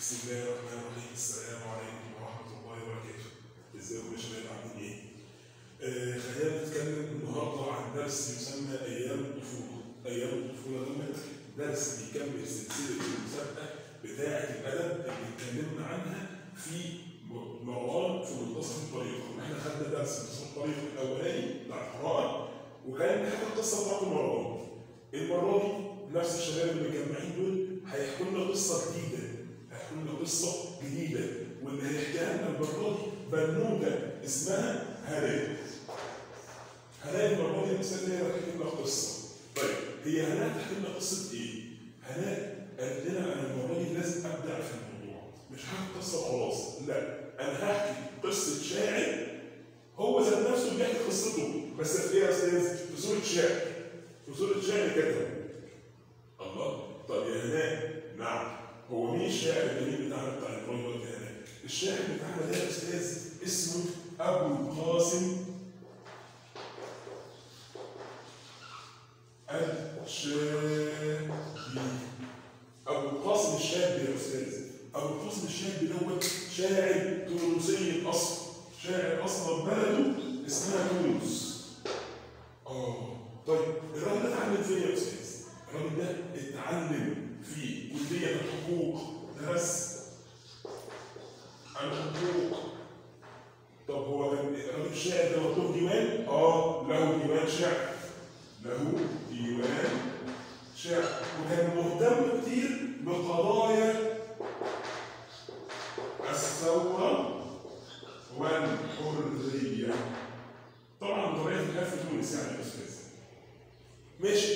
بسم الله الرحمن الرحيم السلام عليكم ورحمة الله وبركاته. ازيكم يا شباب عاملين ايه؟ آه خلينا نتكلم النهارده عن درس يسمى أيام الطفولة. أيام الطفولة دوت درس بيكمل سلسلة المسابقة بتاعة الأدب اللي اتكلمنا عنها في مروان في منتصف الطريق. احنا خدنا درس منتصف الطريق الأولاني بتاع القراءة وكان حاجة القصة بتاعت مروان. المرة دي نفس الشباب اللي مجمعين دول هيحكوا لنا قصة جديدة هيحكوا لنا قصة جديدة واللي هيحكيها لنا المرة دي بنوتة اسمها هناء هناء المرة دي الإنسان هي هتحكي لنا قصة طيب هي هناء تحكي لنا قصة إيه؟ هناء قالت لنا أنا المرة دي لازم أبدع في الموضوع مش هحكي قصة خلاص لا أنا هحكي قصة شاعر هو ذات نفسه بيحكي قصته بس في إيه يا أستاذ؟ في صورة شعر في صورة شعر كتبه الله طب يا هناء نعم هو مين الشاعر الجميل بتاعنا بتاع القرآن دلوقتي يا هناء؟ الشاعر بتاعنا ده يا استاذ اسمه ابو القاسم الشابي ابو القاسم الشابي يا استاذ ابو القاسم الشابي دوت شاعر تونسي الاصل شاعر اصلا بلده اسمها تونس اه طيب الراجل ده اتعلم فين يا استاذ؟ الراجل ده اتعلم في كلية الحقوق درس الحقوق طب هو كان الراجل الشاعر ده له ديوان؟ اه له ديوان شعر له ديوان شعر وكان مهتم كتير بقضايا الثورة والحرية طبعا بطبيعة الحال في تونس يعني يا استاذ ماشي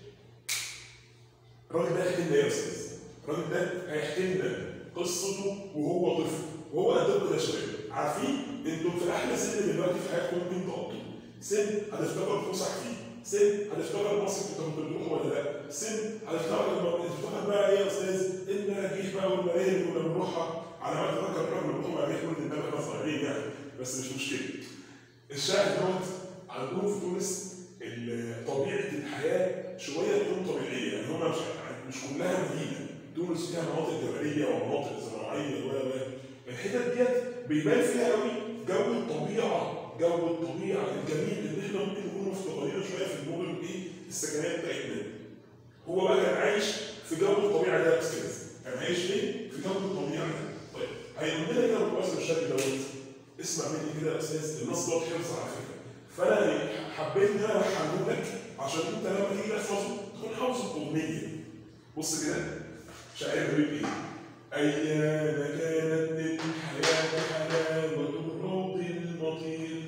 الراجل ده هيحكي لنا ايه يا استاذ؟ الراجل ده هيحكي لنا قصته وهو طفل وهو قدكم يا شباب عارفين انتم في احلى سن دلوقتي في حياتكم ممكن تقضوا سن هتفتكروا فسح فيه سن هتفتكر مصر كنتوا بتروحوا ولا لا سن هتفتكر هتفتكر بقى ايه يا استاذ المراجيح بقى والملاهي اللي كنا بنروحها على ما اتذكر الراجل بنروح مراجيح كل الناس احنا صغيرين يعني بس مش مشكله الشاعر دوت عندهم في تونس طبيعه الحياه شويه تكون طبيعيه يعني هم مش مش كلها مدينه تونس فيها مناطق جبليه ومناطق زراعيه و و الحتت ديت بيبان فيها قوي جو الطبيعه جو الطبيعه الجميل اللي احنا ممكن نكون مفتقدينه شويه في المدن ايه السكنات بتاعتنا هو بقى كان عايش في جو الطبيعه ده يا استاذ كان عايش ايه في جو الطبيعه ده طيب هيقول لنا كده الرسم الشكل دوت اسمع مني كده يا استاذ النص دوت حفظ على فكره فانا حبيت ان انا احمله لك عشان انت لما تيجي تحفظه تكون حافظ الاغنيه بص كده شاعر بيقول ايه ايام كانت للحياه حلاوه الروض المطير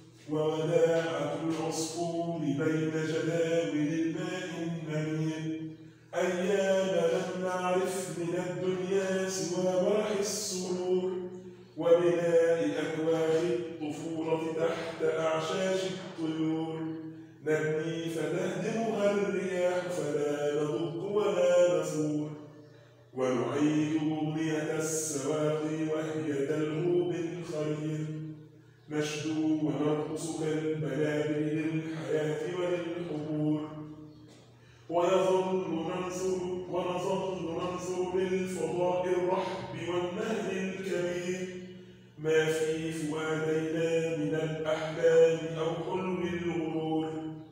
ووداعة العصفور بين جداول الماء النمير أيام لم نعرف من الدنيا سوى مرح السرور وبناء أكواخ الطفولة تحت أعشاش الطيور نبني فتهدمها الرياح فلا نضج ولا نفور ونعيد بغية السواقي وهي تلهو بالخير نشدو ونرقص كالبلابل للحياة وللحبور ويظل ننظر ونظل ننظر للفضاء الرحب والنهر الكبير ما في فؤادينا من الأحلام أو حلم الغرور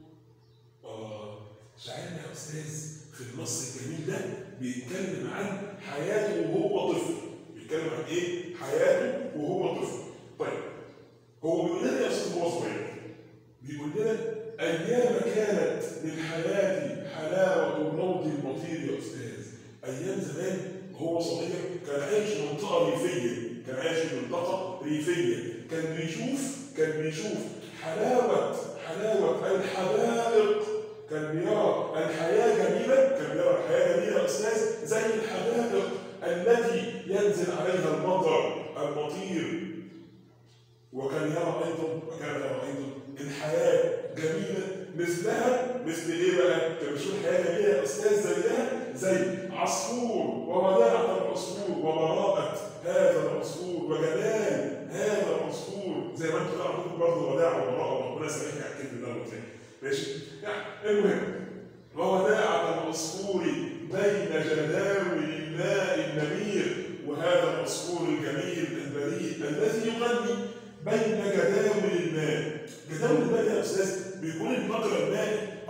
آه شاعرنا يا أستاذ في النص الجميل ده بيتكلم عن حياته وهو طفل بيتكلم عن إيه؟ حياته وهو طفل طيب هو بيقول لنا يا أستاذ هو صغير بيقول لنا أيام كانت للحياة حلاوة الروض المطير يا أستاذ أيام زمان هو صغير كان عايش في منطقة ريفية كان عايش في منطقة ريفية كان بيشوف كان بيشوف حلاوة حلاوة الحدائق كان بيرى الحياة جميلة كان بيرى الحياة جميلة يا أستاذ زي الحدائق التي ينزل عليها المطر المطير وكان يرى أيضا وكان يرى أيضا الحياة جميلة مثلها مثل إيه بقى؟ كان بيشوف الحياة جميلة يا أستاذ زيها زي عصفور ووداعة العصفور وبراءة هذا العصفور وجمال هذا العصفور زي ما انتم كده عندكم برضه وداعة وبراءة وربنا يسامحني على الكلمة دوت يعني ماشي؟ يعني المهم ووداعة العصفور بين جداول الماء النمير وهذا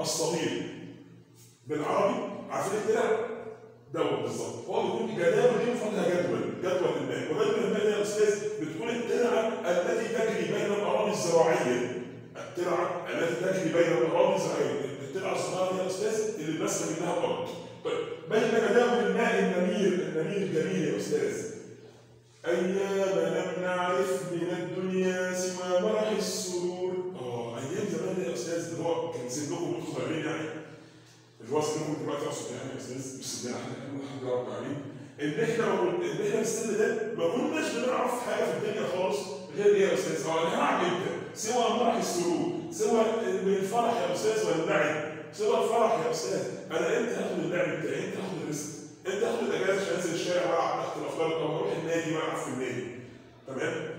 الصغير بالعربي عارفين الترع دوت بالظبط هو بيكون جداول دي مفردها جدول جدول الماء وجدول الماء ده يا استاذ بتكون الترعه التي تجري بين الاراضي الزراعيه الترعه التي تجري بين الاراضي الزراعيه الترعه الصغيره دي يا استاذ اللي ماسكه منها الارض طيب بين جداول الماء النمير النمير الجميل يا استاذ أيام لم نعرف من الدنيا سوى مرح السرور اه أيام زمان ده يا أستاذ اللي هو كان سنكم وانتم صغيرين يعني اللي هو سنكم دلوقتي أقصد يعني يا أستاذ مش سننا احنا الحمد لله رب العالمين إن إحنا ما كن- إن إحنا في السن ده ما كناش بنعرف حاجة في الدنيا خالص غير إيه يا أستاذ؟ اه أنا هعمل إمتى؟ سوى مرح السرور سوى من الفرح يا أستاذ والنعم سوى الفرح يا أستاذ أنا إمتى هاخد النعم بتاعي؟ إمتى هاخد الرزق؟ إمتى هاخد الأجازة عشان أنزل الشارع وألعب تحت الأفكار أو أروح النادي وألعب في النادي تمام؟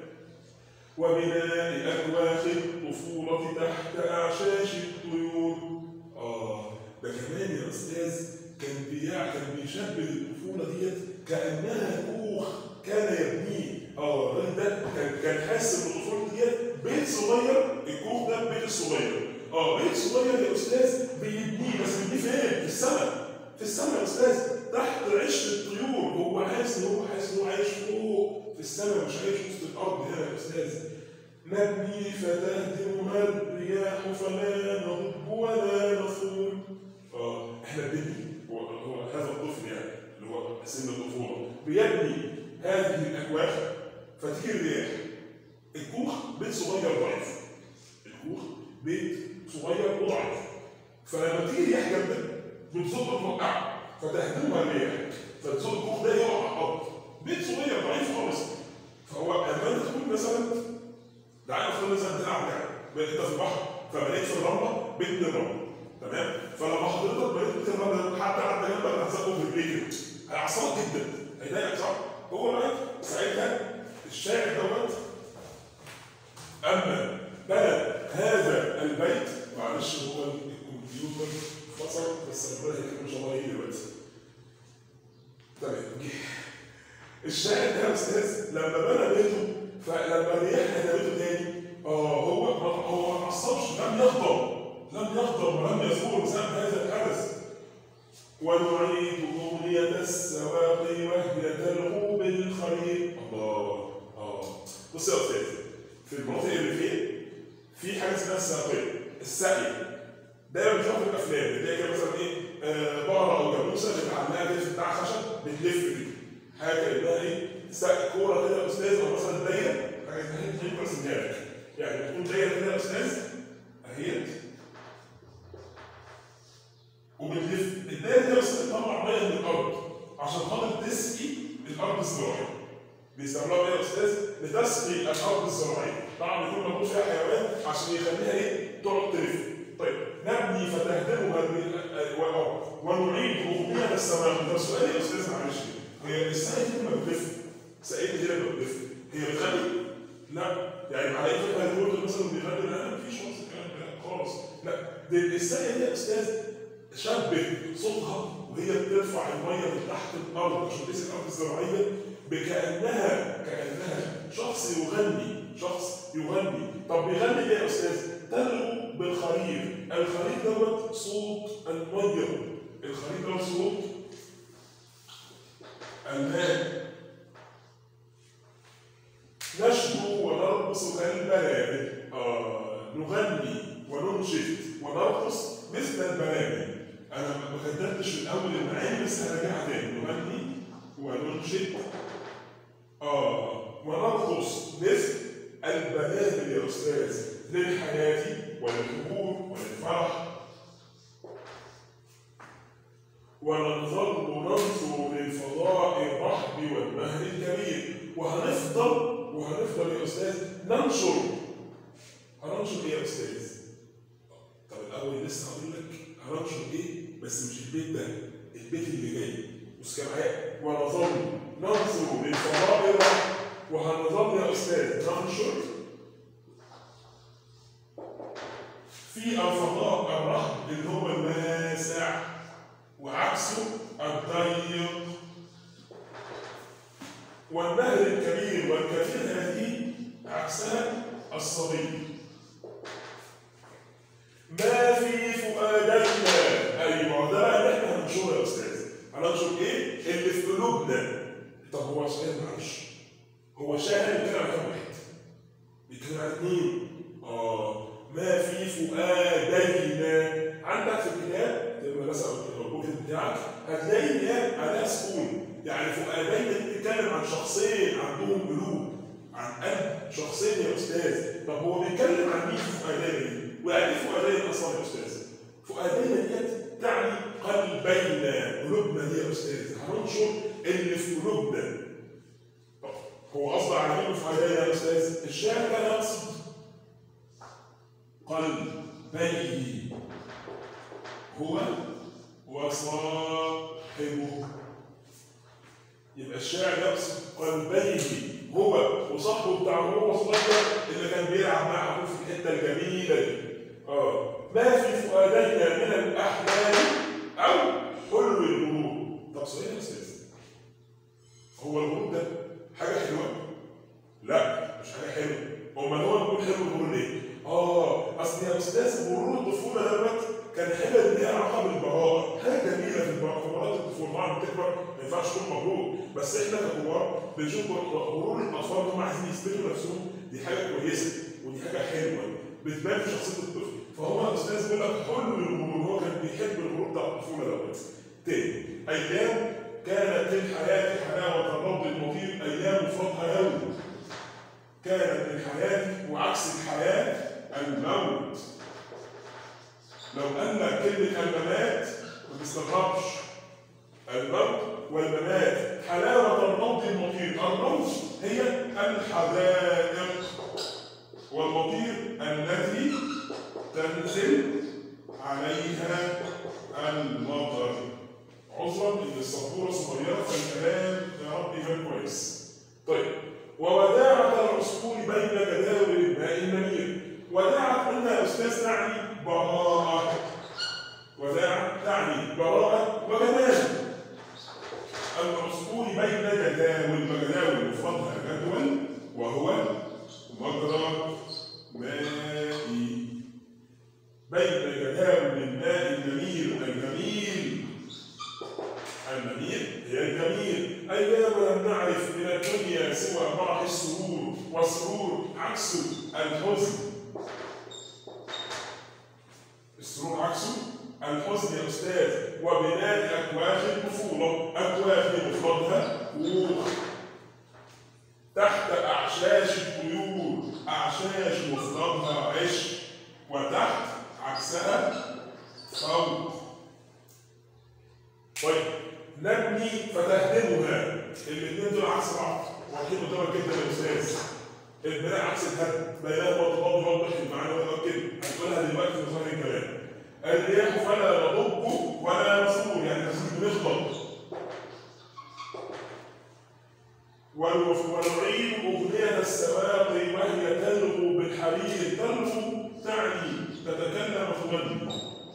وبناء أكواخ الطفولة تحت أعشاش الطيور آه ده كمان يا أستاذ كان بيع كان بيشبه الطفولة ديت كأنها كوخ كان يبنيه اه الراجل ده كان كان حاسس ان الطفوله ديت بيت صغير الكوخ ده البيت الصغير اه بيت صغير يا استاذ بيبنيه بس بيبنيه فين؟ في السماء في السماء يا استاذ تحت عش الطيور هو حاسس ان هو حاسس ان هو عايش فوق في السماء مش عايش وسط الارض هنا يا استاذ نبني فتهدمها الرياح فلا نضب ولا نفور اه احنا بنبني هو هو هذا الطفل يعني اللي هو سن الطفوله بيبني هذه الاكواخ فتيجي الرياح الكوخ بيت صغير ضعيف الكوخ بيت صغير وضعيف فلما تيجي رياح جامده بتزق توقعه فتهدمها الرياح فتزق الكوخ ده يقع على الارض بيت صغير ضعيف خالص فهو لما انت تكون مثلا تعالى نفترض مثلا بتلعب لعبه بقيت انت في البحر فبنيت في الرمله بيت من الرمله تمام فلما حضرتك بنيت بيت الرمله حتى عدى جنبك هتزقه في رجليك هيعصبك جدا هيضايقك صح؟ هو بقى ساعتها الشاعر دوت اما بنى هذا البيت معلش هو الكمبيوتر فصل بس ربنا يكرمه ان شاء الله يجي دلوقتي تمام جه. الشاعر ده يا استاذ لما بنى بيته فلما الرياح هدمته تاني اه هو هو ما اتعصبش لم يغضب لم يغضب ولم يثور بسبب هذا الحدث ونعيد أغنية السواقي وهي تلغو بالخريف الله اه بص يا استاذ في المناطق اللي فين في حاجه اسمها الساقية الساقية دايما بنشوفها في الافلام بتلاقي كده مثلا ايه آه بقره او جاموسه متعلقه كده في بتاع خشب بتلف كده حاجه كانها ايه ساق كوره كده يا استاذ او مثلا دايره حاجه اسمها هي تجيب راس دماغك يعني بتكون دايره كده يا استاذ اهيت وبتلف الدايره دي يا استاذ بتطلع ميه من الارض عشان خاطر تسقي الارض الزراعيه بيستعملوها ايه يا استاذ؟ لتسقي الارض الزراعيه طبعا بيكون موجود فيها حيوان عشان يخليها ايه؟ تقعد تلف طيب نبني فتهدمها الري- والارض ونعيد اغنيه السماء ده سؤال يا استاذ معلش هي الساقية دي لما بتلف الساقية دي لما بتلف هي بتغني؟ لا يعني على اي فكره الورد مثلا بيغني لا مفيش خالص الكلام ده خالص لا دي الساقية دي يا استاذ شبه صوتها وهي بترفع الميه من تحت الارض عشان تسقي الارض الزراعيه بكانها كانها شخص يغني شخص يغني طب بيغني ايه يا استاذ؟ تلغو بالخريف الخريف دوت صوت الميه الخريف دوت صوت الماء نشدو ونرقص كالبنان آه نغني وننشد ونرقص مثل البنان انا ما كتبتش في الاول المعاني بس هرجعها تاني نغني وننشد اه ونرقص مثل البنان يا استاذ للحياه وللظهور وللفرح ونظل ننظر للفضاء الرحب والمهد الكبير وهنفضل وهنفضل يا استاذ ننشر هننشر ايه يا استاذ؟ طب الاول لسه هقول لك هننشر ايه بس مش البيت ده البيت اللي جاي بص كده معايا ونظل ننظر للفضاء الرحب وهنظل يا استاذ ننشر في الفضاء الرحب اللي هو الواسع وعكسه الضيق والنهر الكبير والكثير هذه عكسها الصغير ما في فؤادي الايه اللي في قلوبنا طب هو سؤال معلش هو شاعر بيتكلم عن كام واحد؟ بيتكلم عن اثنين اه ما في فؤادينا عندك في الكتاب لما مثلا البوك بتاعك هتلاقي ان هي عليها سكون يعني فؤادينا دي بتتكلم عن شخصين عندهم قلوب عن قلب شخصين يا استاذ طب هو بيتكلم عن مين في فؤادينا دي؟ ويعني ايه فؤادينا اصلا يا استاذ؟ فؤادينا ديت تعني قلبينا قلوبنا دي يا استاذ هننشر اللي في قلوبنا طب هو قصد على مين في فؤادينا يا استاذ؟ الشاعر كان يقصد قلبيه هو وصاحبه يبقى الشاعر يقصد قلبيه هو وصاحبه بتاع هو صغير اللي كان بيلعب معه في الحته الجميله دي اه ما في فؤادينا من الاحلام او حلو الغرور طب سؤال يا استاذ هو الغرور ده حاجه حلوه؟ لا مش حاجه حلوه امال هو بيقول حلو الغرور ليه؟ اه اصل يا استاذ غرور الطفوله دوت كان حاجه ليها علاقه بالبراءه حاجه جميله في البراءه في براءه الطفوله طبعا بتكبر ما ينفعش تكون مبرور بس احنا ككبار بنشوف غرور الاطفال هم عايزين يثبتوا نفسهم دي حاجه كويسه ودي حاجه حلوه بتبان في شخصيه الطفل فهو الاستاذ بيقول لك حلو الغرور هو كان بيحب الغرور بتاع الطفوله دوت تاني ايام كانت للحياه حلاوه الرب المطير ايام فضها يوم كانت للحياه وعكس الحياه الموت لو قال لك كلمة الممات ما تستغربش الموت والممات حلاوة الموت المطير الموت هي الحدائق والمطير التي تنزل عليها المطر عذرا ان السبوره صغيره فالكلام يا رب يبان كويس طيب ووداعة العصفور بين جداول الماء النمير وداعة قلنا يا استاذ تعني براءة وداعة تعني براءة وجمال العصفور بين جداول وجداول مفردها جدول وهو مجرى مائي بين جداول الماء النمير الجميل النمير هي الجميل أيام لم نعرف من الدنيا سوى مرح السرور والسرور عكسه الحزن السرور عكسه الحزن يا استاذ وبناء اكواخ الطفوله اكواخ مفردها كوخ تحت اعشاش الطيور اعشاش مفردها عش وتحت عكسها فوق طيب نبني فتهدمها الاثنين دول عكس بعض واكيد قدامك جدا يا استاذ البناء عكس الهدم بينهما تضاد يوضح المعنى ويؤكد هنقولها دلوقتي في ظاهر الكلام الرياح فلا نضب ولا نصور يعني نسيب بنخبط ونعيد أغنية السواقي وهي تلغو بالحرير تلغو تعني تتكلم تغني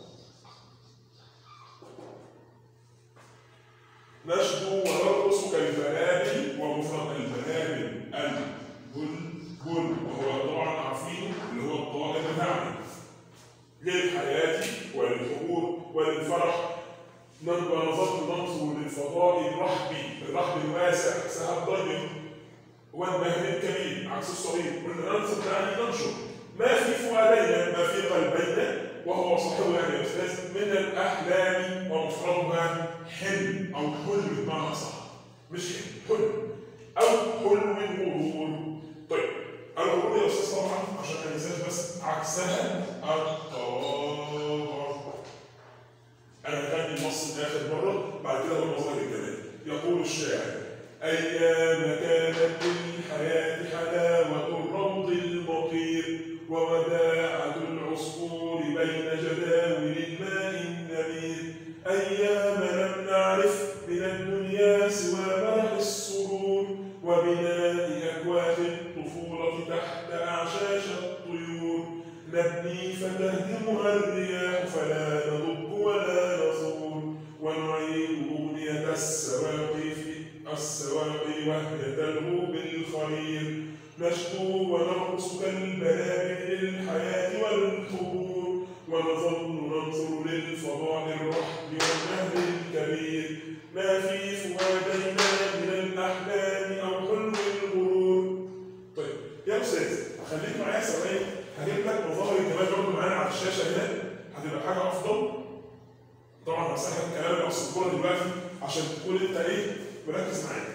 نشدو ونرقص كالبنابل ومفرد البنابل البلبل وهو طبعا عارفينه اللي هو الطائر بتاعنا للحياة وللحبور وللفرح نبقى نظرت ننظر للفضاء الرحبي الرحب الواسع سحاب ضيق والمهد الكبير عكس الصغير قلنا ننظر تعني ننشر ما في فؤادينا ما في قلبينا وهو صاحبه يعني يا استاذ من الاحلام ومفردها حلم او حلم بمعنى صح مش حلم حلم او حلم الغرور طيب الغرور يا استاذ طبعا عشان ما ننساش بس عكسها الطاغه انا كان النص ده اخر مره بعد كده هو مظاهر الكلام يقول الشاعر ايام كانت للحياه حلاوه الروض المطير ووداعة العصفور بين جداول الماء النمير أيام لم نعرف من الدنيا سوى مرح السرور وبناء أكواخ الطفولة تحت أعشاش الطيور نبني فتهدمها الرياح فلا نضب ولا نصور ونعيد أغنية السواقي في السواقي وهي تلهو بالخرير نشكو ونرقص كالبنابل للحياة والحبور ونظل ننظر للفضاء الرحب والنهر الكبير ما في في فؤادينا من الاحلام او حلم الغرور طيب يا استاذ خليك معايا ثواني هجيب لك مظاهر الجمال برضه معانا على الشاشه هنا هتبقى حاجه افضل طبعا همسح لك الكلام اللي اقصده لك دلوقتي عشان تكون انت ايه مركز معايا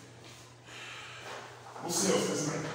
بص يا استاذ معايا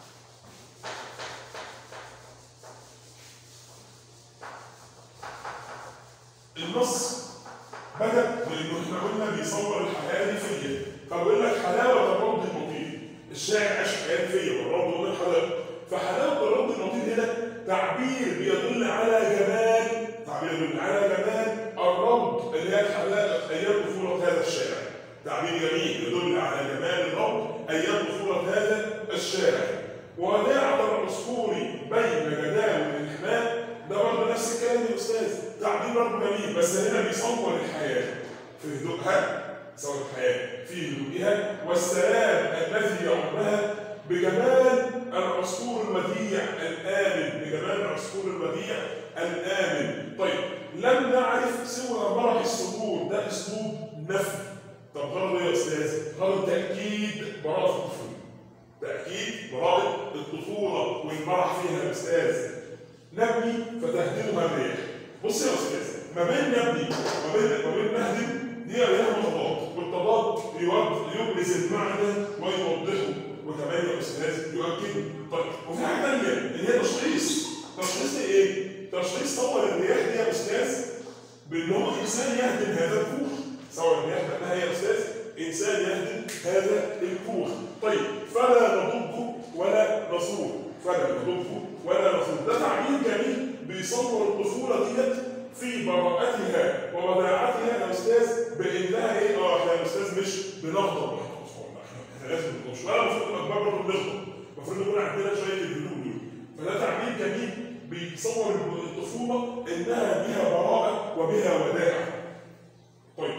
النص بدأ بإنه إحنا قلنا بيصور الحياة الريفية فبيقول لك حلاوة الرد المطير الشاعر عاش حياة ريفية والرد قلنا حلاوة فحلاوة الرد المطير هنا تعبير بيدل على جمال تعبير يدل على جمال الرد اللي هي الحلاوة أيام طفولة هذا الشاعر تعبير جميل يدل على جمال الرد أيام طفولة هذا الشاعر وداعة العصفور بين جداول الحمام ده برضه نفس الكلام يا استاذ تعبير برضه جميل بس هنا بيصور الحياه في هدوءها صور الحياه في هدوئها والسلام الذي يعمها بجمال العصفور الوديع الامن بجمال العصفور الوديع الامن طيب لم نعرف سوى مرح السرور ده اسلوب نفي طب غرض ايه يا استاذ؟ غرض تاكيد براءه الطفوله تاكيد براءه الطفوله والمرح فيها يا استاذ نبني فتهدمها الرياح بص يا استاذ ما بين نبني وما بين ما بين نهدم دي لها تضاد والتضاد يود يبرز المعنى ويوضحه وكمان يا استاذ يؤكده طيب وفي حاجه ثانيه اللي هي تشخيص تشخيص ايه؟ تشخيص صور الرياح دي يا استاذ بان هو انسان يهدم هذا الكوخ صور الرياح بانها يا استاذ انسان يهدم هذا الكوخ طيب فلا نضبه ولا نصوره فلا نضبه ولا نصوره ده تعبير جميل بيصور الطفوله ديت في براءتها ووداعتها يا استاذ بانها ايه اه احنا يا استاذ مش بنغضب احنا لازم نغضبش ولا المفروض نبقى برضه بنغضب المفروض يكون عندنا شويه الهدوء دول فده تعبير جميل بيصور الطفوله انها بها براءه وبها وداعه طيب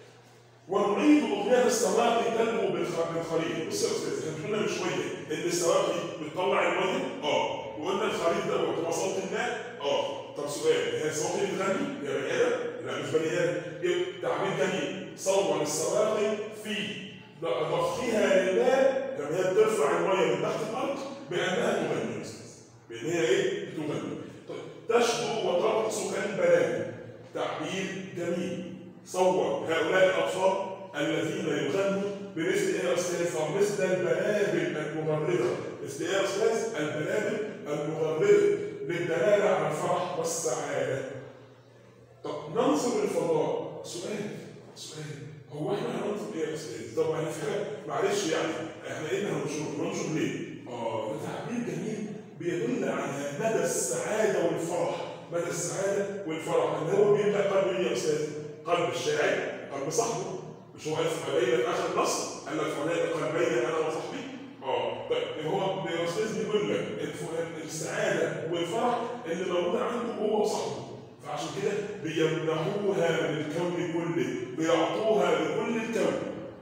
ونعيد اغنيه السواقي تلهو بالخليل بص يا استاذ احنا قلنا من شويه ان السواقي بتطلع الميه اه وقلنا الخليل ده هو صوت الماء اه طب سؤال هي السواقي بتغني يا بني ادم؟ لا مش بني ادم يبقى تعبير جميل صور السواقي في ضخها للماء لما هي بترفع الميه من تحت الارض بانها تغني يا استاذ بان هي ايه؟ بتغني طيب تشدو وترقص كالبنان تعبير جميل صور هؤلاء الاطفال الذين يغنوا بمثل ايه يا استاذ؟ او مثل البلابل المغرده، مثل ايه يا استاذ؟ البلابل المغرده للدلاله على الفرح والسعاده. طب ننظر الفضاء، سؤال سؤال هو احنا هننظر ايه يا استاذ؟ طب يعني في حاجه معلش يعني احنا ايه هننشر؟ ننشر ليه؟ اه ده تعبير جميل بيدل على مدى السعاده والفرح، مدى السعاده والفرح اللي هو بيملأ قلب مين يا استاذ؟ قلب الشاعر قلب صاحبه مش هو قال فليلة في اخر النص قال لك فليلة قلبي انا وصاحبي اه طيب هو الاستاذ بيقول لك السعاده والفرح اللي موجوده عنده هو وصاحبه فعشان كده بيمنحوها للكون كله بيعطوها لكل الكون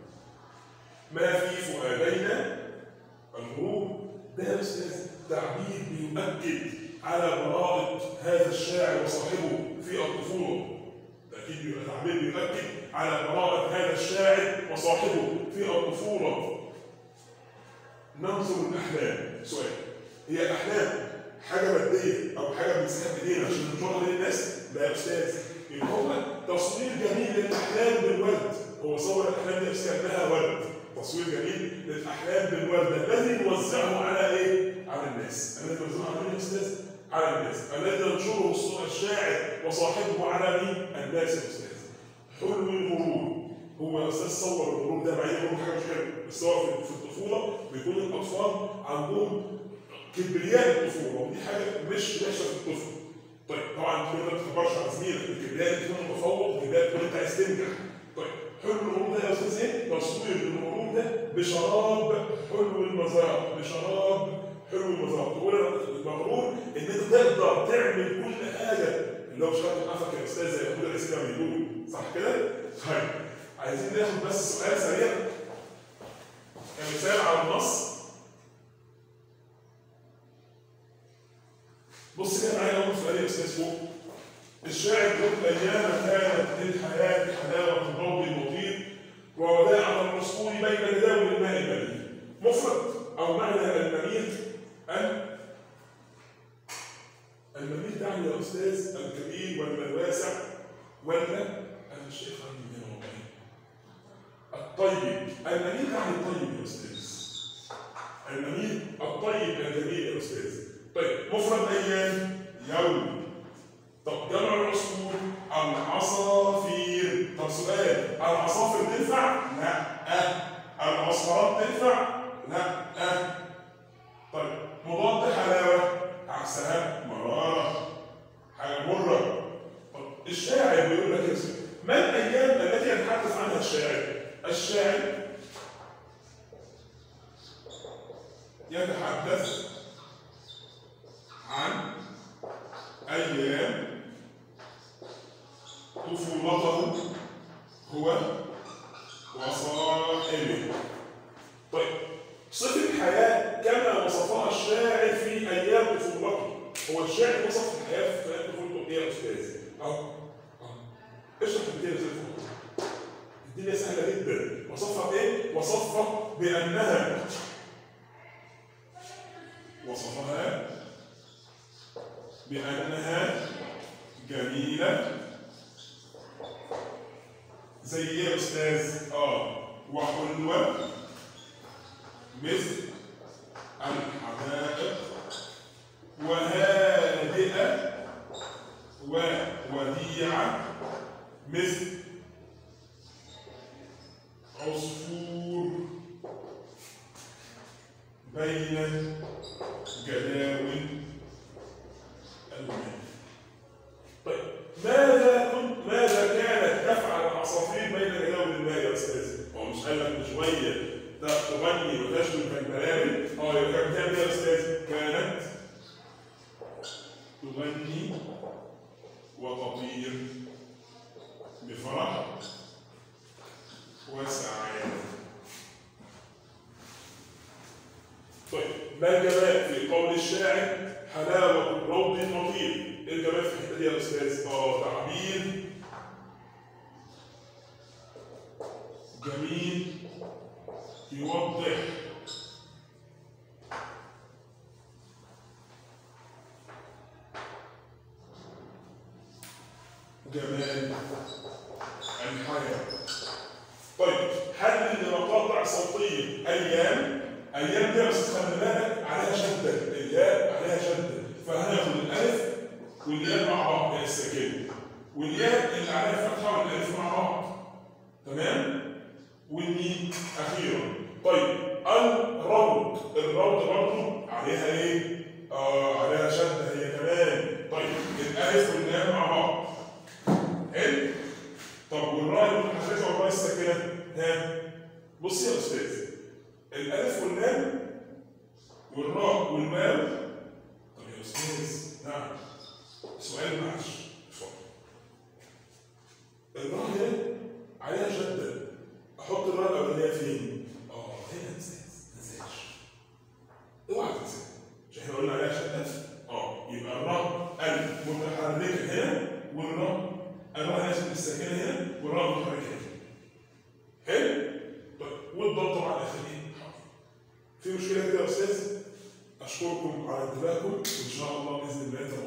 ما في فؤادينا الغروب ده يا استاذ تعبير بيؤكد على براءة هذا الشاعر وصاحبه في الطفولة تأكيد بيبقى تعبير بيؤكد على براءة هذا الشاعر وصاحبه في الطفولة ننظر الأحلام سؤال هي الأحلام حاجة مادية أو حاجة بنمسكها بإيدينا عشان ننشرها للناس؟ لا يا أستاذ يبقى هو تصوير جميل للأحلام بالورد هو صور الأحلام دي كأنها ورد تصوير جميل للأحلام بالورد الذي نوزعه على إيه؟ على الناس الذي نوزعه على مين يا أستاذ؟ على الناس الذي ينشره الشاعر وصاحبه على مين؟ الناس يا أستاذ حلم الغرور هو استاذ صور الغرور ده مع ان الغرور حاجه مش حلوه بس هو في في الطفوله بيكون الاطفال عندهم كبرياء الطفوله ودي حاجه مش ماشيه في الطفل طيب طبعا انت ما تكبرش على زميلك الكبرياء اللي تكون متفوق الكبرياء تكون انت عايز تنجح طيب حلم الغرور ده يا استاذ ايه؟ تصوير الغرور ده بشراب حلو المذاق بشراب حلو المذاق تقول المغرور ان انت تقدر تعمل كل حاجه اللي هو شرط حفك يا استاذ زي ما ابونا لسه بيقول صح كده؟ طيب عايزين ناخد بس سؤال سريع كمثال على النص بص كده معايا اول سؤال يا استاذ فوق الشاعر يقول ايام كانت للحياه حلاوه الضوء المطير ووداعه بين جداول الماء المليء مفرد او معنى المميت ان المميت تعني يا استاذ الكبير ولا الواسع ولا انا مش شايف عندي هنا والله الطيب المميت تعني الطيب يا استاذ المميت الطيب الجميل يا استاذ طيب مفرد ايام يوم طب جمع العصفور العصافير طب سؤال العصافر تنفع؟ لا أه. العصفورات تنفع؟ لا أه. طيب مضاد حلاوة عكسها مرارة حاجة مرة طب الشاعر بيقول لك يا سيدي ما الأيام التي يتحدث عنها الشاعر؟ الشاعر يتحدث عن أيام طفولته هو وصاحبه طيب صفة الحياة كما وصفها الشاعر في أيام طفولته هو الشاعر وصف الحياة في أيام طفولته إيه يا أستاذ؟ أهو أهو اشرح الدنيا زي الفل الدنيا سهلة جدا وصفها إيه؟ وصفها بأنها وصفها بأنها جميلة زي ايه يا استاذ؟ اه وحلوة مثل الحدائق وهادئة ووديعة مثل عصفور بين جداول الماء طيب ماذا كنت ماذا كانت تفعل العصافير بين جداول الماء يا استاذ؟ هو مش قال لك من شويه ده تغني وتشرب كالبلابل اه يبقى كانت بتعمل ايه يا استاذ؟ كانت تغني وتطير بفرح وسعادة طيب ما الجمال في قول الشاعر حلاوة الروض المطير ايه الجمال في الحته دي يا استاذ؟ اه تعبير جميل يوضح جمال الحياة طيب هل لمقاطع صوتية أيام أيام دي بس خلي بالك عليها شدة الياء عليها شدة فهناخد الألف والياء مع بعض هي الساكنة والياء اللي عليها فتحة والألف مع بعض تمام والميم أخيرا طيب الروض الروض برضه عليها إيه؟ آه عليها شدة هي كمان طيب الألف واللام مع بعض حلو طب والراء المتحركة والراء الساكنة ها بص يا أستاذ الألف واللام والراء والواو طب يا أستاذ نعم سؤال معلش اتفضل الراء هنا عليها شدة أحط الراء الأولانية فين؟ آه هنا يا أستاذ ما تنساش اوعى تنساها مش احنا قلنا عليها شدة؟ اه يبقى الراء المتحركة هنا والراء الراء لازم الساكنة هنا والراء المتحركة هنا حلو؟ طيب والضاد طبعا اخرين في مشكله كده يا استاذ اشكركم على انتباهكم وان شاء الله باذن الله